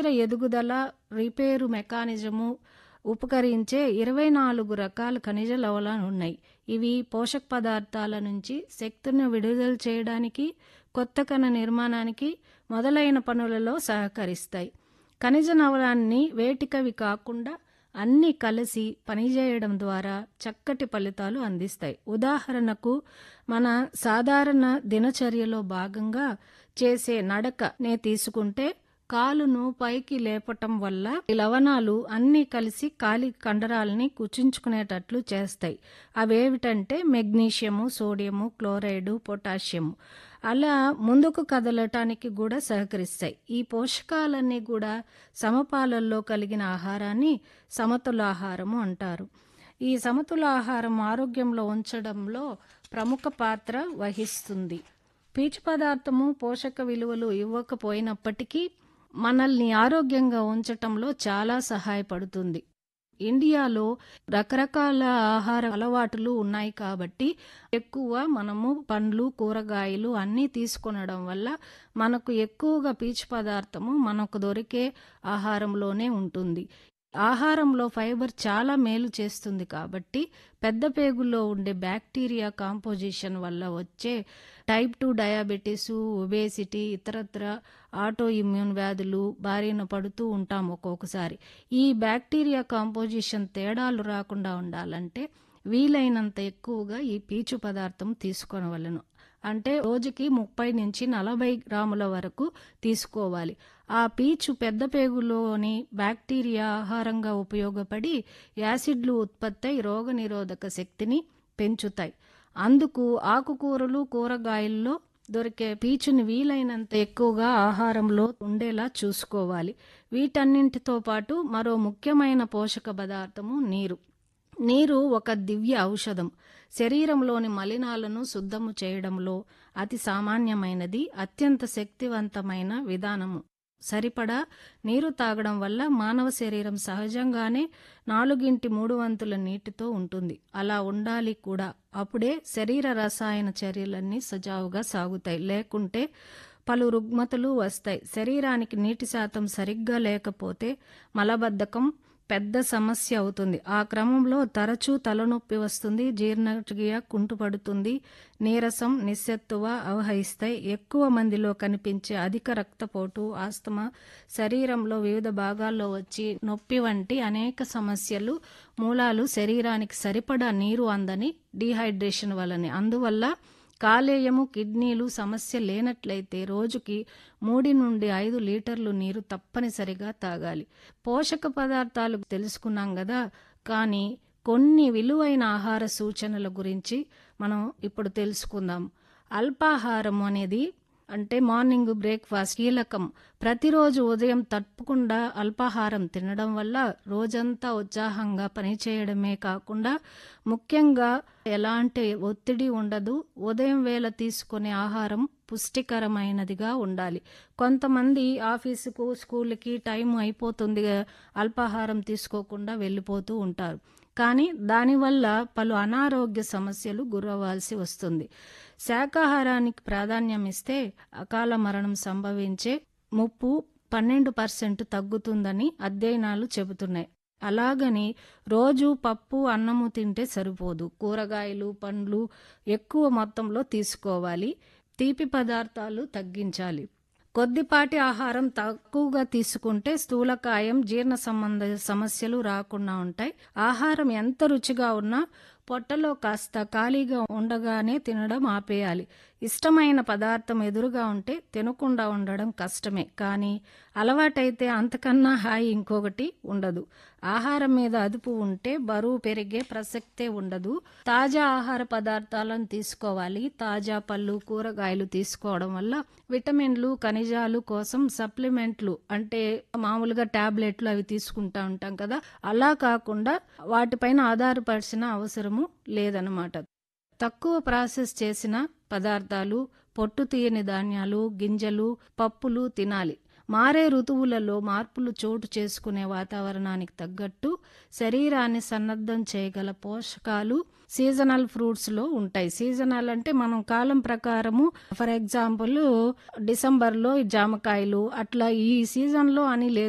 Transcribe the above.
ఎదుగుదల, repair mechanism ఉపకరించే 24 రకాల ఖనిజ లవణాలున్నాయి. ఇవి పోషక పదార్థాల నుంచి శక్తిని విడుదల చేయడానికి, కొత్త కణ నిర్మాణానికి మొదలైన పనులలో సహకరిస్తాయి. ఖనిజ లవణాన్ని వేటికవి కాకుండా అన్నీ కలిసి పనిచేయడం ద్వారా చక్కటి ఫలితాలు అందిస్తాయి. ఉదాహరణకు మన సాధారణ దినచర్యలో భాగంగా చేసే నడకనే తీసుకుంటే కాలును పైకి లేపటం వల్ల ఈ లవణాలు అన్నీ కలిసి కాలి కండరాల్ని కుచించుకునేటట్లు చేస్తాయి. అవేమిటంటే మెగ్నీషియము, సోడియము, క్లోరైడు, పొటాషియము. అలా ముందుకు కదలటానికి కూడా సహకరిస్తాయి. ఈ పోషకాలన్నీ కూడా సమపాళ్లలో కలిగిన ఆహారాన్ని సమతులాహారము అంటారు. ఈ సమతులాహారం ఆరోగ్యంలో ఉంచడంలో ప్రముఖ పాత్ర వహిస్తుంది. పీచు పదార్థము పోషక విలువలు ఇవ్వకపోయినప్పటికీ మనల్ని ఆరోగ్యంగా ఉంచటంలో చాలా సహాయపడుతుంది. ఇండియాలో రకరకాల ఆహార అలవాటులు ఉన్నాయి కాబట్టి ఎక్కువ మనము పండ్లు, కూరగాయలు అన్నీ తీసుకొనడం వల్ల మనకు ఎక్కువగా పీచు పదార్థము మనకు దొరికే ఆహారంలోనే ఉంటుంది. ఆహారంలో ఫైబర్ చాలా మేలు చేస్తుంది కాబట్టి పెద్ద పేగుల్లో ఉండే బ్యాక్టీరియా కాంపోజిషన్ వల్ల వచ్చే టైప్ 2 డయాబెటిసు, ఒబేసిటీ, ఇతరత్రా ఆటో ఇమ్యూన్ వ్యాధులు బారిన పడుతూ ఉంటాం ఒక్కొక్కసారి. ఈ బ్యాక్టీరియా కాంపోజిషన్ తేడాలు రాకుండా ఉండాలంటే వీలైనంత ఎక్కువగా ఈ పీచు పదార్థం తీసుకొనవలెను. అంటే రోజుకి 30-40 గ్రాముల వరకు తీసుకోవాలి. ఆ పీచు పెద్ద పేగులోని బ్యాక్టీరియా ఆహారంగా ఉపయోగపడి యాసిడ్లు ఉత్పత్తై రోగనిరోధక శక్తిని పెంచుతాయి. అందుకు ఆకుకూరలు, కూరగాయల్లో దొరికే పీచుని వీలైనంత ఎక్కువగా ఆహారంలో ఉండేలా చూసుకోవాలి. వీటన్నింటితో పాటు మరో ముఖ్యమైన పోషక పదార్థము నీరు. నీరు ఒక దివ్య ఔషధం. శరీరంలోని మలినాలను శుద్ధము చేయడంలో అతి సామాన్యమైనది, అత్యంత శక్తివంతమైన విధానము. సరిపడా నీరు తాగడం వల్ల మానవ శరీరం సహజంగానే నాలుగింటి మూడు వంతుల నీటితో ఉంటుంది. అలా ఉండాలి కూడా. అప్పుడే శరీర రసాయన చర్యలన్నీ సజావుగా సాగుతాయి. లేకుంటే పలు రుగ్మతలు వస్తాయి. శరీరానికి నీటి శాతం సరిగ్గా లేకపోతే మలబద్ధకం పెద్ద సమస్య అవుతుంది. ఆ క్రమంలో తరచూ తలనొప్పి వస్తుంది, జీర్ణక్రియ కుంటుపడుతుంది, నీరసం, నిస్సత్తువ అవహిస్తాయి. ఎక్కువ మందిలో కనిపించే అధిక రక్తపోటు, ఆస్తమా, శరీరంలో వివిధ భాగాల్లో వచ్చే నొప్పి వంటి అనేక సమస్యలు మూలాలు శరీరానికి సరిపడా నీరు అందని డీహైడ్రేషన్ వల్లనే. అందువల్ల కాలేయము, కిడ్నీలు సమస్య లేనట్లయితే రోజుకి మూడు నుండి ఐదు లీటర్లు నీరు తప్పనిసరిగా తాగాలి. పోషక పదార్థాలు తెలుసుకున్నాం గదా కానీ కొన్ని విలువైన ఆహార సూచనల గురించి మనం ఇప్పుడు తెలుసుకుందాం. అల్పాహారం అనేది అంటే మార్నింగ్ బ్రేక్ఫాస్ట్ కీలకం. ప్రతిరోజు ఉదయం తప్పకుండా అల్పాహారం తినడం వల్ల రోజంతా ఉత్సాహంగా పనిచేయడమే కాకుండా ముఖ్యంగా ఎలాంటి ఒత్తిడి ఉండదు. ఉదయం వేళ తీసుకునే ఆహారం పుష్టికరమైనదిగా ఉండాలి. కొంతమంది ఆఫీసుకు, స్కూలుకి టైం అయిపోతుంది అల్పాహారం తీసుకోకుండా వెళ్ళిపోతూ ఉంటారు. కానీ దానివల్ల పలు అనారోగ్య సమస్యలు గురవ్వాల్సి వస్తుంది. శాకాహారానికి ప్రాధాన్యమిస్తే అకాల మరణం సంభవించే ముప్పు పన్నెండు పర్సెంట్ తగ్గుతుందని అధ్యయనాలు చెబుతున్నాయి. అలాగని రోజూ పప్పు, అన్నము తింటే సరిపోదు. కూరగాయలు, పండ్లు ఎక్కువ మొత్తంలో తీసుకోవాలి. తీపి పదార్థాలు తగ్గించాలి. కొద్దిపాటి ఆహారం తక్కువగా తీసుకుంటే స్థూలకాయం, జీర్ణ సంబంధ సమస్యలు రాకుండా ఉంటాయి. ఆహారం ఎంత రుచిగా ఉన్నా పొట్టలో కాస్త ఖాళీగా ఉండగానే తినడం ఆపేయాలి. ఇష్టమైన పదార్థం ఎదురుగా ఉంటే తినకుండా ఉండడం కష్టమే. కానీ అలవాటైతే అంతకన్నా హాయి ఇంకొకటి ఉండదు. ఆహారం మీద అదుపు ఉంటే బరువు పెరిగే ప్రసక్తే ఉండదు. తాజా ఆహార పదార్థాలను తీసుకోవాలి. తాజా పళ్ళు, కూరగాయలు తీసుకోవడం వల్ల విటమిన్లు, ఖనిజాలు కోసం సప్లిమెంట్లు అంటే మామూలుగా టాబ్లెట్లు అవి తీసుకుంటా ఉంటాం కదా అలా కాకుండా వాటిపైన ఆధారపడాల్సిన అవసరము లేదన్నమాట. తక్కువ ప్రాసెస్ చేసిన పదార్థాలు, పొట్టు తీయని ధాన్యాలు, గింజలు, పప్పులు తినాలి. మారే ఋతువులలో మార్పులు చోటు చేసుకునే వాతావరణానికి తగ్గట్టు శరీరాన్ని సన్నద్ధం చేయగల పోషకాలు సీజనల్ ఫ్రూట్స్ లో ఉంటాయి. సీజనల్ అంటే మనం కాలం ప్రకారము ఫర్ ఎగ్జాంపుల్ డిసెంబర్ లో జామకాయలు అట్లా ఈ సీజన్ లో అని లేదు.